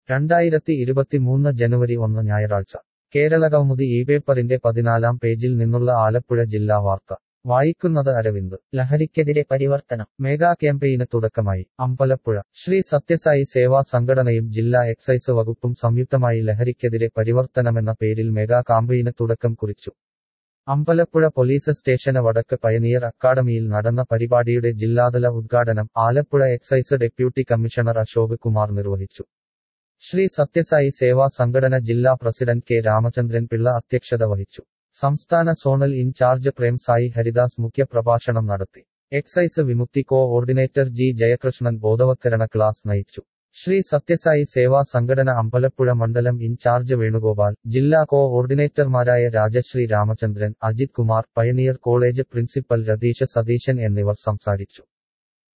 രണ്ടായിരത്തി ഇരുപത്തിമൂന്ന് ജനുവരി ഒന്ന് ഞായറാഴ്ച കേരളകൗമുദി ഈ പേപ്പറിന്റെ പതിനാലാം പേജിൽ നിന്നുള്ള ആലപ്പുഴ ജില്ലാ വാർത്ത വായിക്കുന്നത് അരവിന്ദ് ലഹരിക്കെതിരെ പരിവർത്തനം മെഗാ ക്യാമ്പയിന് തുടക്കമായി അമ്പലപ്പുഴ ശ്രീ സത്യസായി സേവാ സംഘടനയും ജില്ലാ എക്സൈസ് വകുപ്പും സംയുക്തമായി ലഹരിക്കെതിരെ പരിവർത്തനമെന്ന പേരിൽ മെഗാ കാമ്പയിന് തുടക്കം കുറിച്ചു അമ്പലപ്പുഴ പോലീസ് സ്റ്റേഷന് വടക്ക് പയനിയർ അക്കാദമിയിൽ നടന്ന പരിപാടിയുടെ ജില്ലാതല ഉദ്ഘാടനം Alappuzha excise deputy commissioner Ashok Kumar നിർവഹിച്ചു ശ്രീ സത്യസായി സേവാ സംഘടന ജില്ലാ പ്രസിഡന്റ് കെ രാമചന്ദ്രൻ പിള്ള അധ്യക്ഷത വഹിച്ചു സംസ്ഥാന സോണൽ ഇൻചാർജ് പ്രേം സായി ഹരിദാസ് മുഖ്യപ്രഭാഷണം നടത്തി excise Vimukthi coordinator G Jayakrishnan ബോധവത്കരണ ക്ലാസ് നയിച്ചു ശ്രീ സത്യസായി സേവാ സംഘടന അമ്പലപ്പുഴ മണ്ഡലം ഇൻചാർജ് വേണുഗോപാൽ ജില്ലാ കോ ഓർഡിനേറ്റർമാരായ Rajasree Ramachandran Ajith Kumar Pioneer college principal Ratheesh Satheesan എന്നിവർ സംസാരിച്ചു